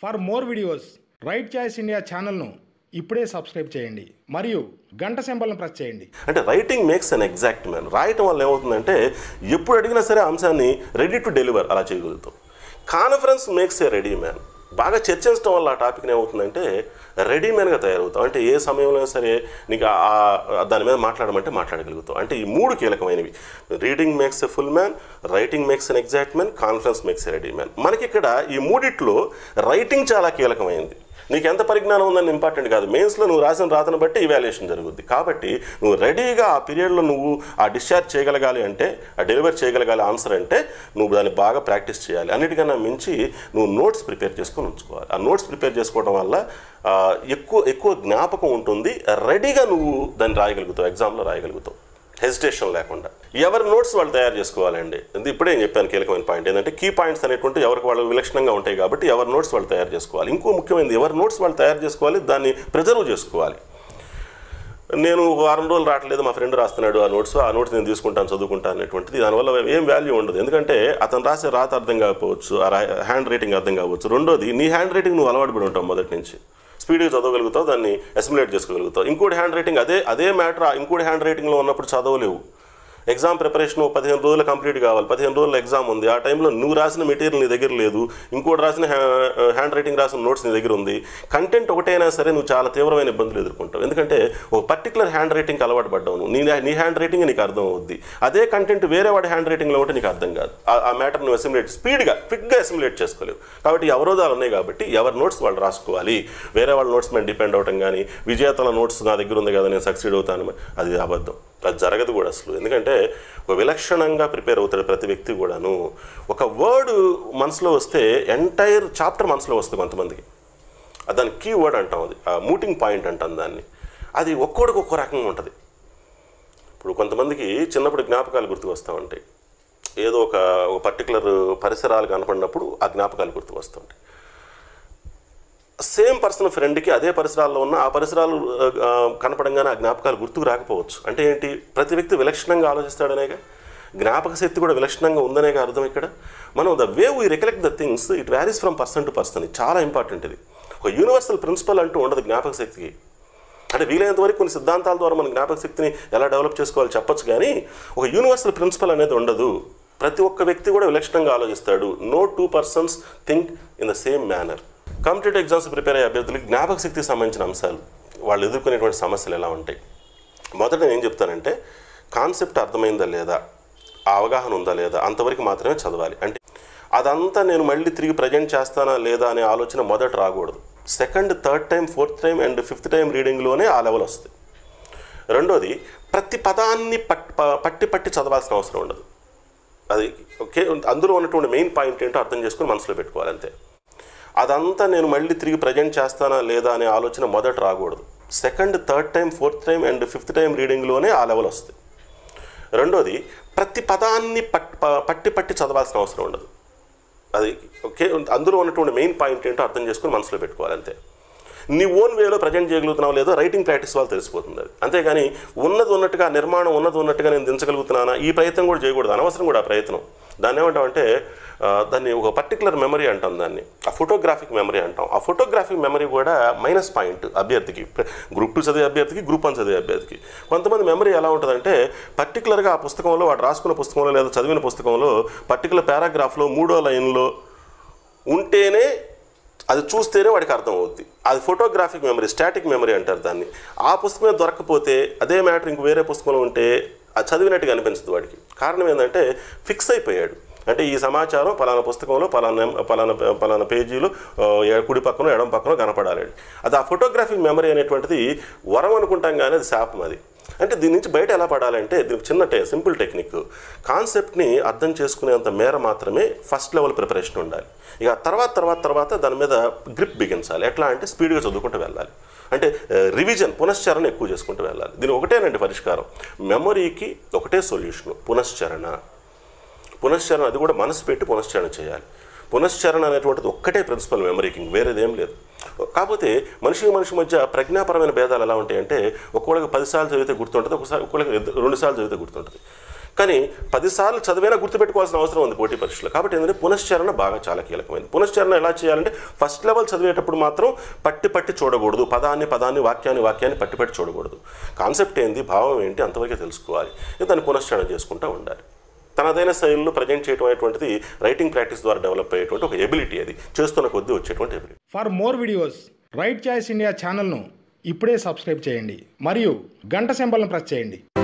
for more videos right choice India ఛానల్ను ఇప్పుడే subscribe చేయండి మరియు గంట సింబల్ను ప్రెస్ చేయండి అంటే writing makes an exact man రాయటం వల్ల ఏమవుతుందంటే ఎప్పుడు అడిగినా సరే అంశాన్ని రెడీ టు డెలివర్ అలా చేయగలుగుతాం conference makes a ready man బాగా చర్చించడం వల్ల ఆ టాపిక్ ఏమవుతుందంటే రెడీమేన్గా తయారవుతాం అంటే ఏ సమయంలో సరే నీకు ఆ- ఆ- దాని మీద మాట్లాడమంటే మాట్లాడగలుగుతాం అంటే ఈ మూడు కీలకమైనవి reading makes a full man writing makes an exact man conference makes a ready man మనకి ఇక్కడ ఈ మూడిట్లో రైటింగ్ చాలా కీలకమైంది నీకు ఎంత పరిజ్ఞానం ఉందని ఇంపార్టెంట్ కాదు మెయిన్స్లో నువ్వు రాసిన రాతను బట్టి ఇవాల్యుయేషన్ జరుగుద్ది కాబట్టి నువ్వు రెడీగా ఆ పీరియడ్లో నువ్వు ఆ డిశ్చార్జ్ చేయగలగాలి అంటే ఆ డెలివర్ చేయగలగాలి ఆన్సర్ అంటే నువ్వు దాన్ని బాగా ప్రాక్టీస్ చేయాలి అన్నిటికన్నా మించి నువ్వు నోట్స్ ప్రిపేర్ చేసుకొని ఉంచుకోవాలి ఆ నోట్స్ ప్రిపేర్ చేసుకోవడం వల్ల ఆ, ఎక్కువ ఎక్కువ జ్ఞాపకం ఉంటుంది రెడీగా నువ్వు దాన్ని రాయగలుగుతావు ఎగ్జామ్లో రాయగలుగుతావు హెసిటేషన్ లేకుండా ఎవరి నోట్స్ వాళ్ళు తయారు చేసుకోవాలండి ఇది ఇప్పుడే నేను చెప్పాను కీలకమైన పాయింట్ ఏంటంటే కీ పాయింట్స్ అనేటువంటి ఎవరికి వాళ్ళు విలక్షణంగా ఉంటాయి కాబట్టి ఎవరి నోట్స్ వాళ్ళు తయారు చేసుకోవాలి ఇంకో ముఖ్యమైనది ఎవరి నోట్స్ వాళ్ళు తయారు చేసుకోవాలి దాన్ని ప్రిజర్వ్ చేసుకోవాలి నేను ఒక వారం రోజులు రావట్లేదు మా ఫ్రెండ్ రాస్తున్నాడు ఆ నోట్స్ ఆ నోట్స్ నేను తీసుకుంటాను చదువుకుంటాను అనేటువంటిది దానివల్ల ఏం వాల్యూ ఉండదు ఎందుకంటే అతను రాసే రాత అర్థం కాకపోవచ్చు ఆ హ్యాండ్ రైటింగ్ అర్థం కావచ్చు రెండోది నీ హ్యాండ్ రైటింగ్ నువ్వు అలవాటు పడి ఉంటావు మొదటి నుంచి స్పీడ్గా చదవగలుగుతావు దాన్ని అసిములేట్ చేసుకోగలుగుతావు ఇంకోటి హ్యాండ్ రైటింగ్ అదే అదే మ్యాటర్ ఇంకోటి హ్యాండ్ రైటింగ్లో ఉన్నప్పుడు చదవలేవు ఎగ్జామ్ ప్రిపరేషన్ పదిహేను రోజులు కంప్లీట్ కావాలి పదిహేను రోజులు ఎగ్జామ్ ఉంది ఆ టైంలో నువ్వు రాసిన మెటీరియల్ నీ దగ్గర లేదు ఇంకోటి రాసిన హ్యా- హ్యాండ్ రైటింగ్ రాసిన నోట్స్ నీ దగ్గర ఉంది కంటెంట్ ఒకటైనా సరే నువ్వు చాలా తీవ్రమైన ఇబ్బందులు ఎదుర్కొంటావు ఎందుకంటే ఒక పర్టికులర్ హ్యాండ్ రైటింగ్కి అలవాటు పడ్డావు నువ్వు నీ నీ హ్యాండ్ రైటింగ్ నీకు అర్థం అవుద్ది అదే కంటెంట్ వేరే వాడి హ్యాండ్ రైటింగ్లో ఉంటే నీకు అర్థం కాదు ఆ- ఆ మ్యాటర్ నువ్వు అసిములేట్ స్పీడ్గా క్విక్గా అసిములేట్ చేసుకోలేవు కాబట్టి ఈ అవరోధాలు ఉన్నాయి కాబట్టి ఎవరి నోట్స్ వాళ్ళు రాసుకోవాలి వేరే వాళ్ళ నోట్స్ మీద డిపెండ్ అవటం కానీ విజేతల నోట్స్ నా దగ్గర ఉంది కదా నేను సక్సీడ్ అవుతాను అది అబద్ధం అది జరగదు కూడా అసలు ఎందుకంటే ఒక విలక్షణంగా ప్రిపేర్ అవుతాడు ప్రతి వ్యక్తి కూడాను ఒక వర్డ్ మనసులో వస్తే ఎంటైర్ చాప్టర్ మనసులో వస్తుంది కొంతమందికి అది దాని కీ వర్డ్ అంటాం అది ఆ మూటింగ్ పాయింట్ అంటాం దాన్ని అది ఒక్కోడికి ఒక్కో రకంగా ఉంటుంది ఇప్పుడు కొంతమందికి చిన్నప్పుడు జ్ఞాపకాలు గుర్తుకు వస్తూ ఉంటాయి ఏదో ఒక ఒక పర్టికులర్ పరిసరాలు కనపడినప్పుడు ఆ జ్ఞాపకాలు గుర్తుకు వస్తూ ఉంటాయి సేమ్ పర్సన్ ఫ్రెండ్కి అదే పరిసరాల్లో ఉన్న ఆ పరిసరాలు ఆ, ఆ, కనపడంగానే ఆ జ్ఞాపకాలు గుర్తుకు రాకపోవచ్చు అంటే ఏంటి ప్రతి వ్యక్తి విలక్షణంగా ఆలోచిస్తాడనేగా జ్ఞాపక శక్తి కూడా విలక్షణంగా ఉందనేగా అర్థం ఇక్కడ మనం the way we recollect the things it varies from person to person ఇది చాలా ఇంపార్టెంట్ ఇది ఒక యూనివర్సల్ ప్రిన్సిపల్ అంటూ ఉండదు జ్ఞాపక శక్తికి అంటే వీలైనంత వరకు కొన్ని సిద్ధాంతాల ద్వారా మన జ్ఞాపక శక్తిని ఎలా డెవలప్ చేసుకోవాలి చెప్పొచ్చు కానీ ఒక యూనివర్సల్ ప్రిన్సిపల్ అనేది ఉండదు ప్రతి ఒక్క వ్యక్తి కూడా విలక్షణంగా ఆలోచిస్తాడు no two persons think in the same manner competitive exams prepare అయ్యే అభ్యర్థులకి జ్ఞాపక శక్తికి సంబంధించిన అంశాలు వాళ్ళు ఎదుర్కొనేటువంటి సమస్యలు ఎలా ఉంటాయి మొదట నేను ఏం చెప్తానంటే కాన్సెప్ట్ అర్థమైందా లేదా ఆ అవగాహన ఉందా లేదా అంతవరకు మాత్రమే చదవాలి అంటే అదంతా నేను మళ్ళీ తిరిగి ప్రజెంట్ చేస్తానా లేదా అనే ఆలోచన మొదట రాకూడదు second third time fourth time and fifth time రీడింగ్లోనే ఆ లెవెల్ వస్తుంది రెండోది ప్రతి పదాన్ని పట్టి పట్టి పట్టి చదవాల్సిన అవసరం ఉండదు అది ఓకే అందులో ఉన్నటువంటి మెయిన్ పాయింట్ ఏంటో అర్థం చేసుకుని మనసులో పెట్టుకోవాలి అంతే అదంతా నేను మళ్ళీ తిరిగి ప్రజెంట్ చేస్తానా లేదా అనే ఆలోచన మొదట రాకూడదు second third time fourth time and fifth time రీడింగ్లోనే ఆ లెవెల్ వస్తుంది రెండోది ప్రతి పదాన్ని పట్టి పట్టి పట్టి చదవాల్సిన అవసరం ఉండదు అది ఓకే అందులో ఉన్నటువంటి మెయిన్ పాయింట్ ఏంటో అర్థం చేసుకుని మనసులో పెట్టుకోవాలి అంతే నీ ఓన్ వేలో ప్రజెంట్ చేయగలుగుతున్నావు లేదో రైటింగ్ ప్రాక్టీస్ వాళ్ళు తెలిసిపోతుంది అది అంతేగాని ఉన్నది ఉన్నట్టుగా నిర్మాణం ఉన్నది ఉన్నట్టుగా నేను దించగలుగుతున్నానా ఈ ప్రయత్నం కూడా చేయకూడదు అనవసరం కూడా ఆ ప్రయత్నం దాన్ని ఏమంటామంటే ఆ, దాన్ని ఒక పర్టికులర్ మెమరీ అంటాం దాన్ని ఆ ఫోటోగ్రాఫిక్ మెమరీ అంటాం ఆ ఫోటోగ్రాఫిక్ మెమరీ కూడా మైనస్ పాయింట్ అభ్యర్థికి గ్రూప్ టూ చదివే అభ్యర్థికి గ్రూప్ వన్ చదివే అభ్యర్థికి కొంతమంది మెమరీ ఎలా ఉంటుందంటే పర్టికులర్గా ఆ పుస్తకంలో వాడు రాసుకున్న పుస్తకంలో లేదా చదివిన పుస్తకంలో పర్టికులర్ పారాగ్రాఫ్లో మూడో లైన్లో ఉంటేనే అది చూస్తేనే వాడికి అర్థం అవుద్ది అది ఫోటోగ్రాఫిక్ మెమరీ స్టాటిక్ మెమరీ అంటారు దాన్ని ఆ పుస్తకమే దొరకకపోతే అదే మ్యాటర్ ఇంక వేరే పుస్తకంలో ఉంటే అది చదివినట్టుగా అనిపించదు వాడికి కారణం ఏంటంటే ఫిక్స్ అయిపోయాడు అంటే ఈ సమాచారం పలానా పుస్తకంలో పలానా నెం- పలానా పలానా పేజీలో ఆ, ఎ- కుడి పక్కన ఎడం పక్కన కనపడాలి అది ఆ ఫోటోగ్రాఫిక్ మెమరీ అనేటువంటిది వరం అనుకుంటాం కానీ అది శాపం అది అంటే దీని నుంచి బయట ఎలా పడాలంటే దీనికి చిన్న టే సింపుల్ టెక్నిక్ కాన్సెప్ట్ని అర్థం చేసుకునేంత మేర మాత్రమే ఫస్ట్ లెవెల్ ప్రిపరేషన్ ఉండాలి ఇక తర్వాత తర్వాత తర్వాత దాని మీద గ్రిప్ బిగించాలి ఎట్లా అంటే స్పీడ్గా చదువుకుంటూ వెళ్ళాలి అంటే రివిజన్ పునశ్చరణ ఎక్కువ చేసుకుంటూ వెళ్ళాలి దీని ఒకటేనండి పరిష్కారం మెమరీకి ఒకటే సొల్యూషన్ పునశ్చరణ పునశ్చరణ అది కూడా మనసు పెట్టి పునశ్చరణ చేయాలి పునశ్చరణ అనేటువంటిది ఒక్కటే ప్రిన్సిపల్ మెమరీకి వేరేదేం లేదు కాకపోతే మనిషి మనిషి మధ్య ప్రజ్ఞాపరమైన భేదాలు ఎలా ఉంటాయంటే ఒక్కొక్కడికి పదిసార్లు చదివితే గుర్తుంటుంది ఒకసారి ఒక్కొక్కడికి ఇద్ద- రెండుసార్లు చదివితే గుర్తుంటుంది కానీ పదిసార్లు చదివైనా గుర్తుపెట్టుకోవాల్సిన అవసరం ఉంది పోటీ పరీక్షలో కాబట్టి ఏంటంటే పునశ్చరణ బాగా చాలా కీలకమైనది పునశ్చరణ ఎలా చేయాలంటే ఫస్ట్ లెవెల్ చదివేటప్పుడు మాత్రం పట్టి పట్టి చూడకూడదు పదాన్ని పదాన్ని వాక్యాన్ని వాక్యాన్ని పట్టి పట్టి చూడకూడదు కాన్సెప్ట్ ఏంది భావం ఏంటి అంతవరకే తెలుసుకోవాలి ఇక దాన్ని పునశ్చరణ చేసుకుంటూ ఉండాలి తనదైన శైలిలో ప్రజెంట్ చేయడం అనేటువంటిది రైటింగ్ ప్రాక్టీస్ ద్వారా డెవలప్ అయ్యేటువంటి ఒక ఎబిలిటీ అది చేస్తున్న కొద్దీ వచ్చేటువంటి ability for more videos right choice India ఛానల్ను ఇప్పుడే సబ్స్క్రైబ్ చేయండి మరియు గంట సింబల్ను ప్రెస్ చేయండి